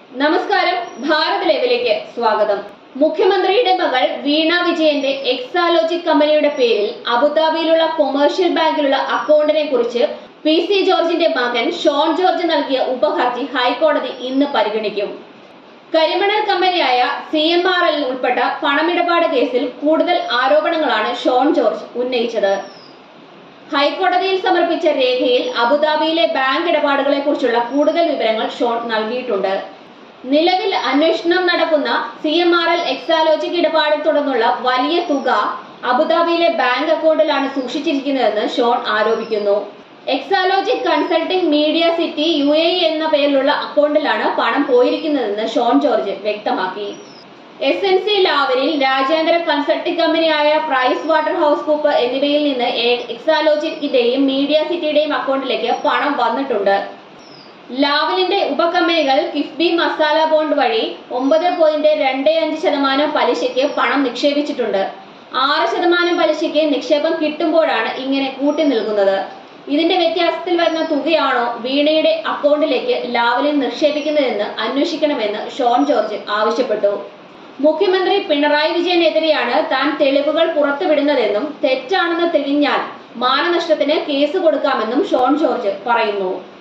നമസ്കാരം ഭാരത് ലൈവിലേക്ക് സ്വാഗതം മുഖ്യമന്ത്രിയുടെ മകൾ വീണ വിജയന്റെ എക്സാലോജിക് കമ്പനിയുടെ പേരിൽ അബുദാബിയിലുള്ള കൊമേഴ്ഷ്യൽ ബാങ്കിലുള്ള അക്കൗണ്ടിനെ കുറിച്ച് പി സി ജോർജിന്റെ മകൻ ഷോൺ ജോർജ് നൽകിയ ഉപഹർജി ഹൈക്കോടതി ഇന്ന് പരിഗണിക്കും കരിമണൽ കമ്പനിയായ സി എം ആർ എൽ ഉൾപ്പെട്ട പണമിടപാട് കേസിൽ കൂടുതൽ ആരോപണങ്ങളാണ് ഷോൺ ജോർജ് ഉന്നയിച്ചത് ഹൈക്കോടതിയിൽ സമർപ്പിച്ച രേഖയിൽ അബുദാബിയിലെ ബാങ്ക് ഇടപാടുകളെ കുറിച്ചുള്ള കൂടുതൽ വിവരങ്ങൾ ഷോൺ നൽകിയിട്ടുണ്ട് നിലവിൽ അന്വേഷണം നടക്കുന്ന C M R L Exalogic ഇടപാടിൽ തുടർന്നുള്ള വലിയ തുക അബുദാബിയിലെ ബാങ്ക് അക്കൗണ്ടിലാണ് സൂക്ഷിച്ചിരിക്കുന്നതെന്ന് ഷോൺ ആരോപിക്കുന്നു Exalogic consulting media city U A എന്ന പേരിലുള്ള അക്കൗണ്ടിലാണ് പണം പോയിരിക്കുന്നതെന്ന് ഷോൺ ജോർജ് വ്യക്തമാക്കി എസ് എൻ സി ലാവലിൽ രാജ്യാന്തര കൺസൾട്ടിംഗ് കമ്പനിയായ പ്രൈസ് വാട്ടർ ഹൗസ് കൂപ്പ് എന്നിവയിൽ നിന്ന് എ- എക്സാലോജിക്കിന്റെയും മീഡിയ സിറ്റിയുടെയും അക്കൗണ്ടിലേക്ക് പണം വന്നിട്ടുണ്ട് ലാവലിന്റെ ഉപകമ്പനികൾ കിഫ്ബി മസാല ബോണ്ട് വഴി ഒമ്പത് പോയിന്റ് രണ്ട് അഞ്ച് ശതമാനം പലിശയ്ക്ക് പണം നിക്ഷേപിച്ചിട്ടുണ്ട് ആറ് ശതമാനം പലിശയ്ക്ക് നിക്ഷേപം കിട്ടുമ്പോഴാണ് ഇങ്ങനെ കൂട്ടി നിൽക്കുന്നത് ഇതിന്റെ വ്യത്യാസത്തിൽ വരുന്ന തുകയാണോ വീണയുടെ അക്കൗണ്ടിലേക്ക് ലാവലിൻ നിക്ഷേപിക്കുന്നതെന്ന് അന്വേഷിക്കണമെന്ന് ഷോൺ ജോർജ് ആവശ്യപ്പെട്ടു മുഖ്യമന്ത്രി പിണറായി വിജയനെതിരെയാണ് താൻ തെളിവുകൾ പുറത്തുവിടുന്നതെന്നും തെറ്റാണെന്ന് തെളിഞ്ഞാൽ മാനനഷ്ടത്തിന് കേസ് കൊടുക്കാമെന്നും ഷോൺ ജോർജ് പറയുന്നു